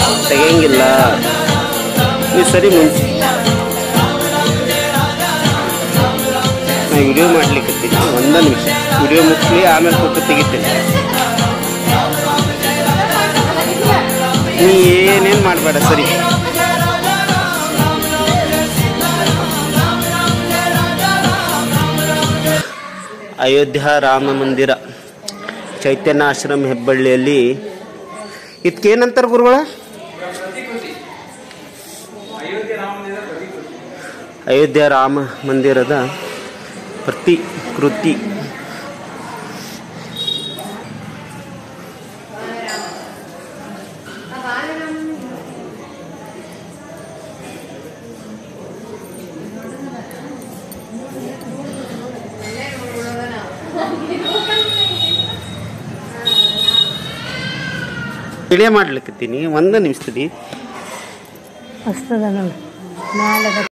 ತೆಗಿಯಂಗಿಲ್ಲ ನೀವು ಸರಿ ಮುಂಚೆ ನಾ ವಿಡಿಯೋ ಮಾಡ್ಲಿಕ್ಕತ್ತೀನಿ ಒಂದ ನಿಮಿಷ ವಿಡಿಯೋ ಮುಗಿಸ್ಲಿ ಆಮೇಲೆ ಫೋಟೋ ತೆಗಿತೀನಿ ನೀ ಏನೇನು ಮಾಡಬೇಡ ಸರಿ ಅಯೋಧ್ಯ ರಾಮ ಮಂದಿರ ಚೈತನ್ಯ ಆಶ್ರಮ ಹೆಬ್ಬಳ್ಳಿಯಲ್ಲಿ ಇದಕ್ಕೇನಂತಾರೆ ಗುರುಗಳ ಅಯೋಧ್ಯ ರಾಮ ಮಂದಿರದ ಪ್ರತಿಕೃತಿ ವಿಡಿಯೋ ಮಾಡ್ಲಿಕ್ಕತ್ತೀನಿ ಒಂದು ನಿಮಿಷ ತಡಿ ಮಸ್ತದ ನೋಡಿ ಮ್ಯಾಲೆ